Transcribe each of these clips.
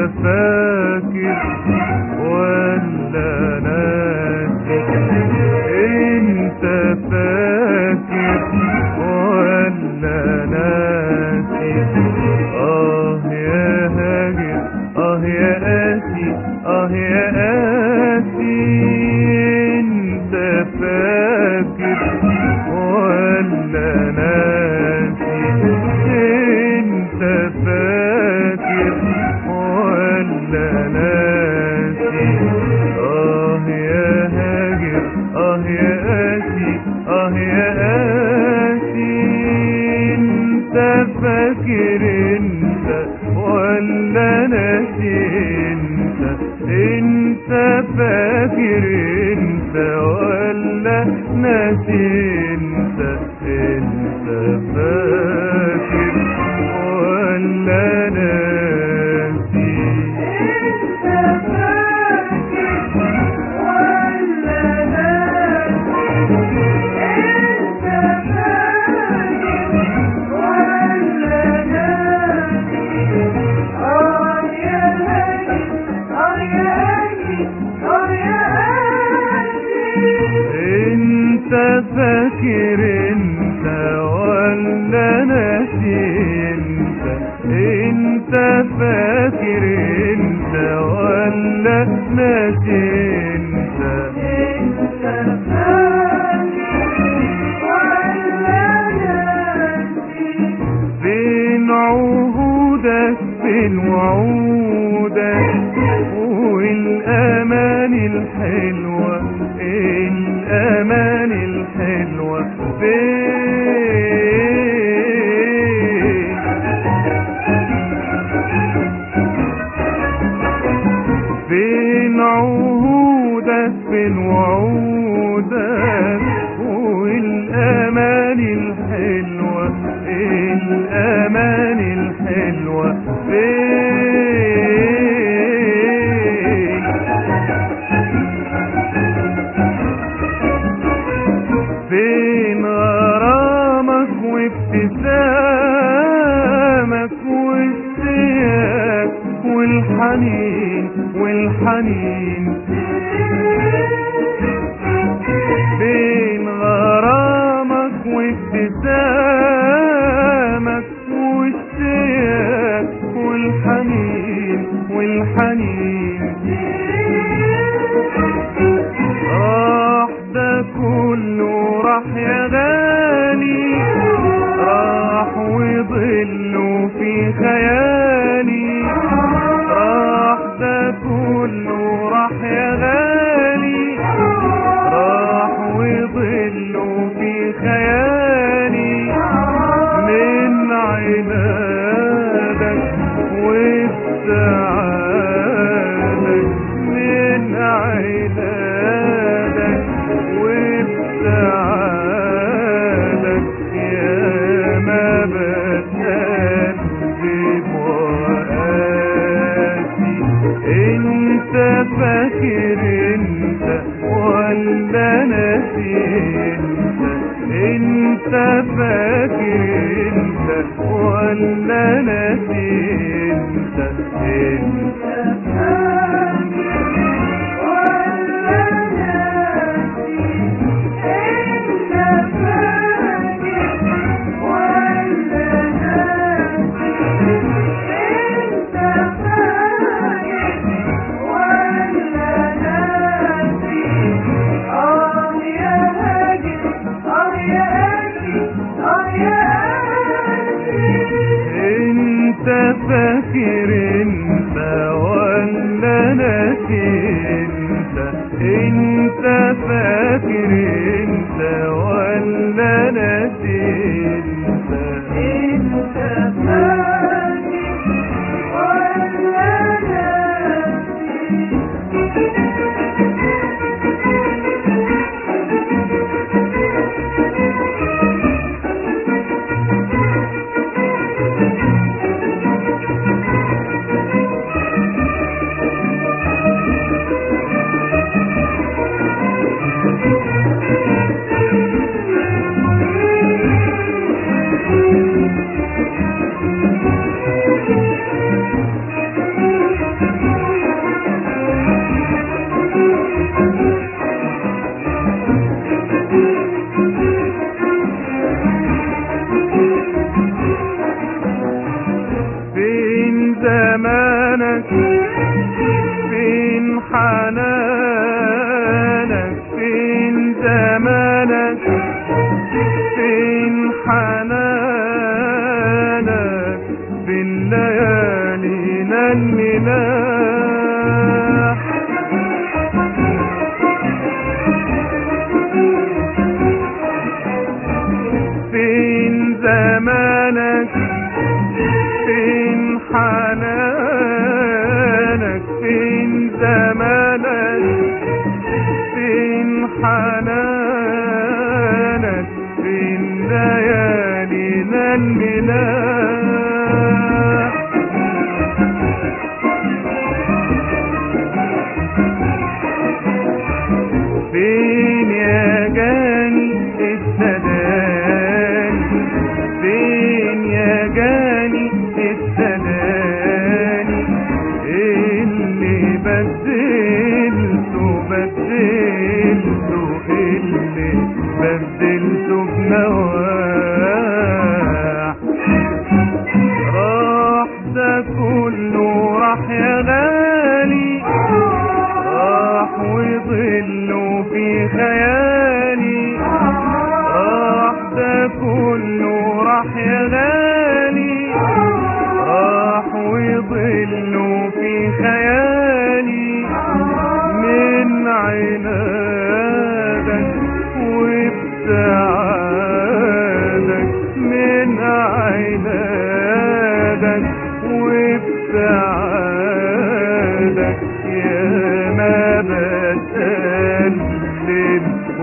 فاكر ولا ناسي انت فاكر ولا ناسي اه يا هاجر اه يا قاسي اه يا قاسي انت فاكر ولا ناسي انت فاكر ولا ناسي اه يا هاجر اه يا قاسي اه يا قاسي انت فاكر انت ولا ناسي انت انت فاكر انت ولا ناسي انت انت فاكر ولا ناسي انت فاكر انت ولا ناسي انت انت فاكر انت ولا ناسي انت فين عهودك فين وعودك والأمان الحلوة الأمان الحلوة فين فين عهودك فين وعودك والأمان الحلوة الأمان الحلوة فين فين غرامك وابتسامك والسياق والحنين والحنين فين غرامك وابتسامك والسياق والحنين والحنين راح ده كله راح يا غالي راح وظله في خيالي راح ده كله راح يا غالي راح وظله في خيالي من عنادك وابتعادك من عنادك وابتعادك يا ما بتكذب وقاسي انت فاكر انت ولا ناسي انت انت فاكر انت ولا ناسي انت انت انت فاكر انت ولا زمانك فين حنانك فين زمانك فين حنانك فين ليالينا الملاح فين زمانك فين حنانك فين زمانك فين حنانك فين ليالينا الملاح فين يا جاني السداني فين يا جاني السداني اللي بدلته بدلته اللي بدلته بنواح راح ده كله راح يا غالي راح وظله في خيالي راح ده كله راح يا غالي راح وظله في خيالي من عنادك وابتعادك من عنادك وابتعادك يا ما بتألم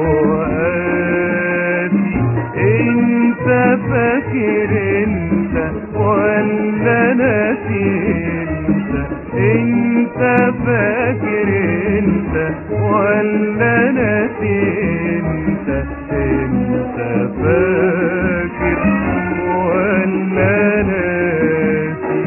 فؤادي انت فاكر انت ولا ناسي انت انت فاكر انت ولا ناسي انت انت فاكر ولا ناسي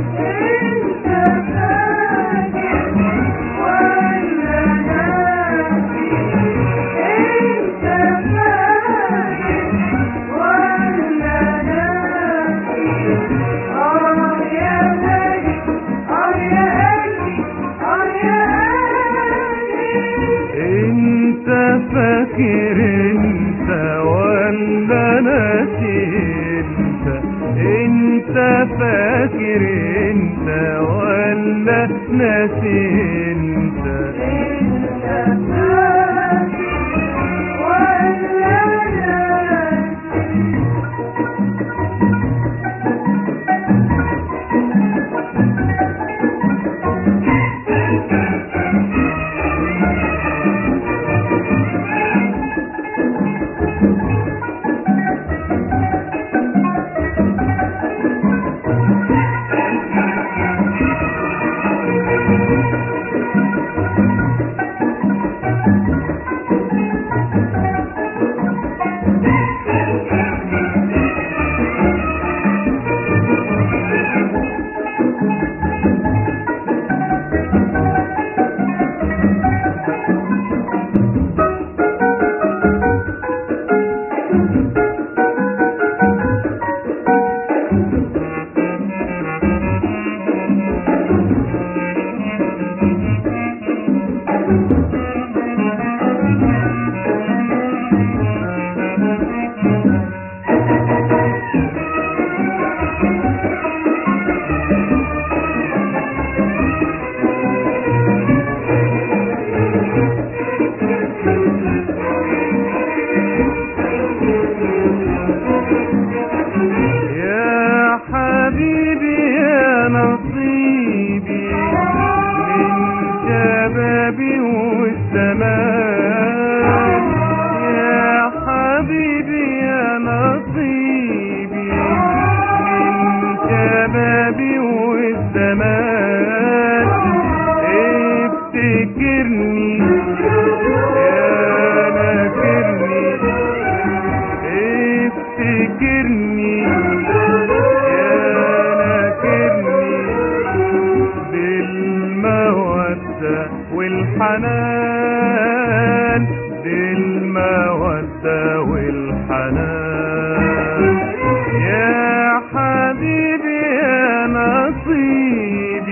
انت فاكر انت ولا ناسي انت انت فاكر انت ولا ناسي انت يا حبيبي يا نصيبي من شبابي والزمان يا حبيبي يا نصيبي من شبابي والزمان افتكرني يا ناكرني افتكرني يا ناكرني بالمودة والحنان بالمودة والحنان يا حبيبي يا نصيبي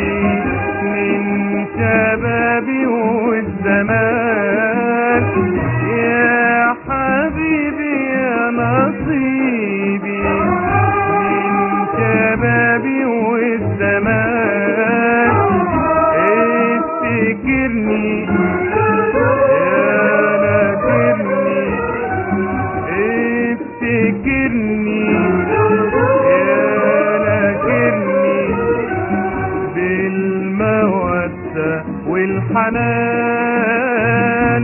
المودة والحنان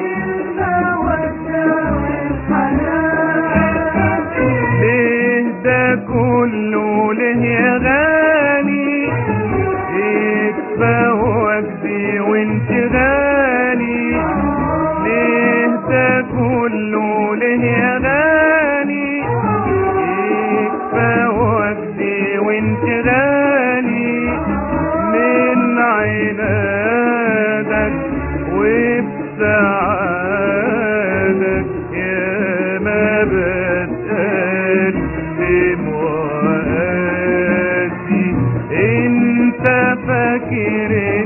ليه ده كله ليه يا غالي اكفى وجدي وانت غالي ليه ده كله ليه يا غالي اكفى وجدي وانت غالي من عنادك وبسعادك يا ما بتقدم وقاسي انت فاكر